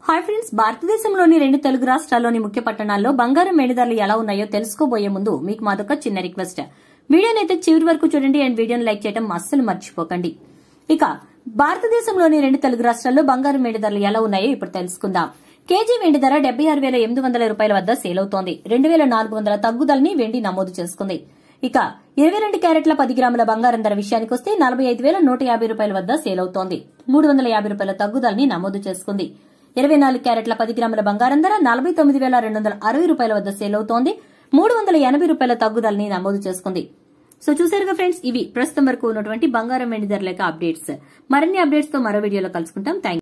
hi friends భారతదేశంలోని రెండు తెలుగు రాష్ట్రాల్లోని ముఖ్య పట్టణాల్లో బంగారం వెండి ధరలు ఎలా ఉన్నాయో తెలుసుకోబోయే ముందు మీకు మాదొక చిన్న రిక్వెస్ట్ వీడియోని అయితే చివరి వరకు చూడండి అండ్ వీడియోని లైక్ చేయడం అస్సలు మర్చిపోకండి ఇక భారతదేశంలోని రెండు తెలుగు రాష్ట్రాల్లో బంగారం వెండి ధరలు ఎలా ఉన్నాయో ఇప్పుడు తెలుసుకుందాం కేజీ వెండి ధర డెబ్బై ఆరు వేల ఎనిమిది వందల రూపాయల వద్ద సేల్ అవుతోంది రెండు వేల నాలుగు వందల తగ్గుదలని వెండి నమోదు చేసుకుంది ఇక ఇరవై రెండు క్యారెట్ల పది గ్రాముల బంగారం ధర విషయానికి వస్తే నలభై ఐదు వేల నూట యాభై రూపాయల వద్ద సేల్ అవుతోంది మూడు వందల యాభై రూపాయల తగ్గుదలని నమోదు చేసుకుంది ఇరవై నాలుగు క్యారెట్ల పది గ్రాముల బంగారం ధర నలభై తొమ్మిది వేల రెండు వందల అరవై రూపాయల వద్ద సేల్ అవుతోంది మూడు వందల ఎనభై రూపాయల తగ్గుదలని నమోదు చేసుకుంది సో చూసారుగా ఫ్రెండ్స్ ఇవి ప్రస్తుతం వరకు ఉన్నటువంటి బంగారం వెండి ధరల యొక్క అప్డేట్స్ మరిన్ని అప్డేట్స్ తో మరో వీడియోలో కలుసుకుంటాం థ్యాంక్